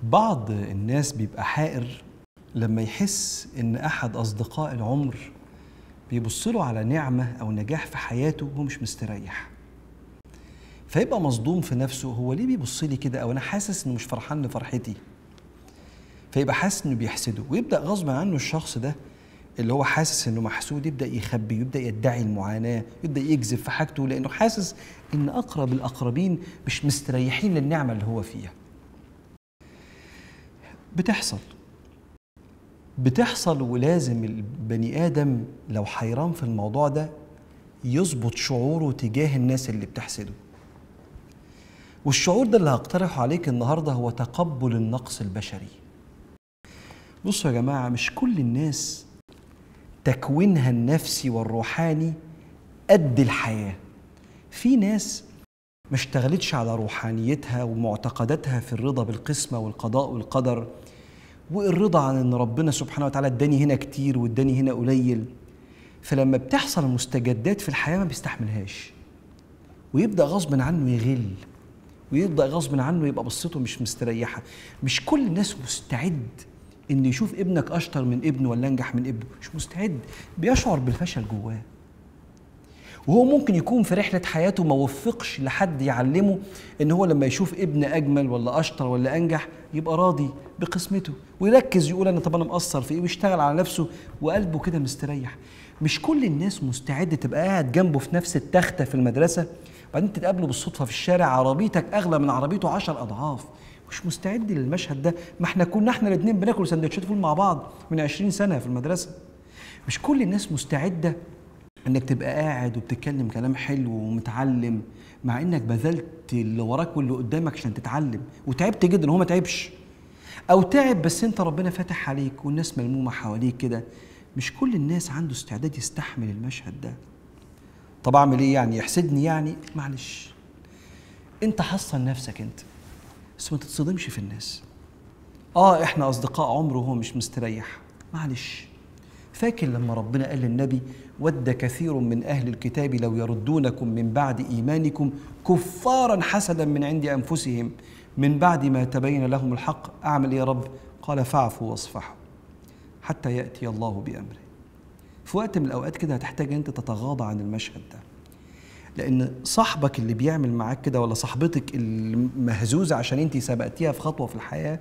بعض الناس بيبقى حائر لما يحس ان احد اصدقاء العمر بيبص له على نعمه او نجاح في حياته وهو مش مستريح فيبقى مصدوم في نفسه هو ليه بيبص لي كده او انا حاسس انه مش فرحان لفرحتي فيبقى حاسس انه بيحسده ويبدا غصب عنه الشخص ده اللي هو حاسس انه محسود يبدا يخبي يبدا يدعي المعاناه يبدا يكذب في حاجته لانه حاسس ان اقرب الاقربين مش مستريحين للنعمه اللي هو فيها بتحصل بتحصل ولازم البني ادم لو حيران في الموضوع ده يظبط شعوره تجاه الناس اللي بتحسده والشعور ده اللي هقترحه عليك النهارده هو تقبل النقص البشري بصوا يا جماعه مش كل الناس تكوينها النفسي والروحاني قد الحياه في ناس ما اشتغلتش على روحانيتها ومعتقداتها في الرضا بالقسمه والقضاء والقدر والرضا عن ان ربنا سبحانه وتعالى اداني هنا كتير واداني هنا قليل فلما بتحصل مستجدات في الحياه ما بيستحملهاش ويبدا غصب عنه يغل ويبدا غصب عنه يبقى بصته مش مستريحه مش كل الناس مستعد ان يشوف ابنك اشطر من ابنه ولا انجح من ابنه مش مستعد بيشعر بالفشل جواه وهو ممكن يكون في رحلة حياته ما وفقش لحد يعلمه ان هو لما يشوف ابن اجمل ولا اشطر ولا انجح يبقى راضي بقسمته ويركز يقول انا طب انا مقصر في ايه ويشتغل على نفسه وقلبه كده مستريح مش كل الناس مستعدة تبقى قاعد جنبه في نفس التختة في المدرسة وبعدين تتقابلوا بالصدفة في الشارع عربيتك اغلى من عربيته عشر اضعاف مش مستعد للمشهد ده ما احنا كنا احنا الاثنين بناكل سندوتشات فول مع بعض من 20 سنة في المدرسة مش كل الناس مستعدة انك تبقى قاعد وبتتكلم كلام حلو ومتعلم مع انك بذلت اللي وراك واللي قدامك عشان تتعلم وتعبت جدا وهو ما تعبش او تعب بس انت ربنا فاتح عليك والناس ملمومه حواليك كده مش كل الناس عنده استعداد يستحمل المشهد ده طب اعمل ايه يعني يحسدني يعني معلش انت حصن نفسك انت بس ما تتصدمش في الناس اه احنا اصدقاء عمر وهو مش مستريح معلش فاكر لما ربنا قال للنبي ود كثير من اهل الكتاب لو يردونكم من بعد ايمانكم كفارا حسدا من عند انفسهم من بعد ما تبين لهم الحق اعمل إيه يا رب قال فاعفوا واصفحوا حتى ياتي الله بامره في وقت من الاوقات كده هتحتاج انت تتغاضى عن المشهد ده لان صاحبك اللي بيعمل معاك كده ولا صاحبتك المهزوزه عشان انت سبقتيها في خطوه في الحياه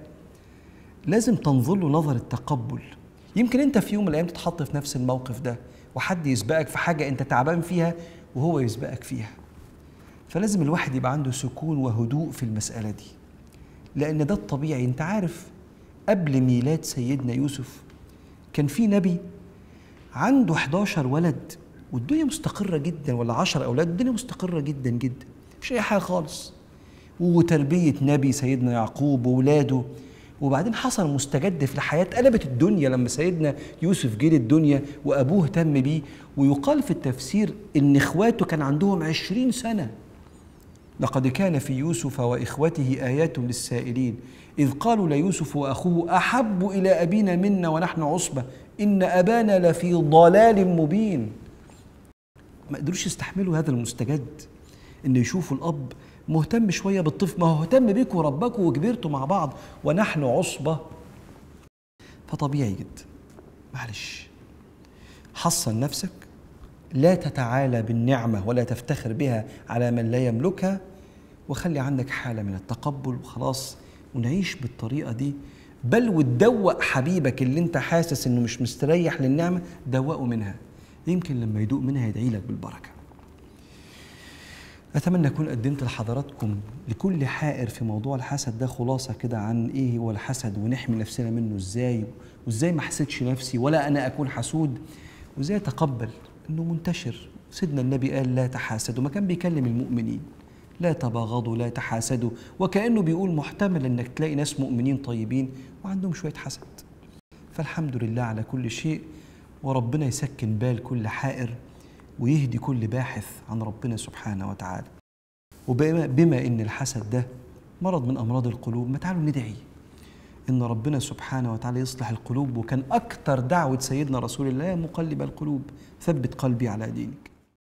لازم تنظر له نظر التقبل يمكن انت في يوم من الايام تتحط في نفس الموقف ده وحد يسبقك في حاجه انت تعبان فيها وهو يسبقك فيها فلازم الواحد يبقى عنده سكون وهدوء في المساله دي لان ده الطبيعي انت عارف قبل ميلاد سيدنا يوسف كان في نبي عنده 11 ولد والدنيا مستقرة جدا ولا 10 أولاد الدنيا مستقرة جدا جدا مش أي حاجة خالص وتربية نبي سيدنا يعقوب وولاده وبعدين حصل مستجد في الحياة قلبت الدنيا لما سيدنا يوسف جه الدنيا وأبوه اهتم بيه ويقال في التفسير إن إخواته كان عندهم عشرين سنة لقد كان في يوسف وإخوته آيات للسائلين إذ قالوا ليوسف وأخوه أحب إلى أبينا منا ونحن عصبة إن أبانا لفي ضلال مبين ما قدروش يستحملوا هذا المستجد إن يشوفوا الأب مهتم شويه بالطفل ما هو اهتم بيك وربك وكبرتوا مع بعض ونحن عصبه فطبيعي جدا معلش حصن نفسك لا تتعالى بالنعمه ولا تفتخر بها على من لا يملكها وخلي عندك حاله من التقبل وخلاص ونعيش بالطريقه دي بل وتدوق حبيبك اللي انت حاسس انه مش مستريح للنعمه دوقه منها يمكن لما يدوق منها يدعي لك بالبركه أتمنى أكون قدمت لحضراتكم لكل حائر في موضوع الحسد ده خلاصة كده عن إيه هو الحسد ونحمي نفسنا منه إزاي وإزاي ما حسدش نفسي ولا أنا أكون حسود وإزاي أتقبل إنه منتشر سيدنا النبي قال لا تحاسدوا ما كان بيكلم المؤمنين لا تباغضوا لا تحاسدوا وكأنه بيقول محتمل إنك تلاقي ناس مؤمنين طيبين وعندهم شوية حسد فالحمد لله على كل شيء وربنا يسكن بال كل حائر ويهدي كل باحث عن ربنا سبحانه وتعالى وبما بما ان الحسد ده مرض من امراض القلوب ما تعالوا ندعي ان ربنا سبحانه وتعالى يصلح القلوب وكان اكثر دعوه سيدنا رسول الله مقلب القلوب ثبت قلبي على دينك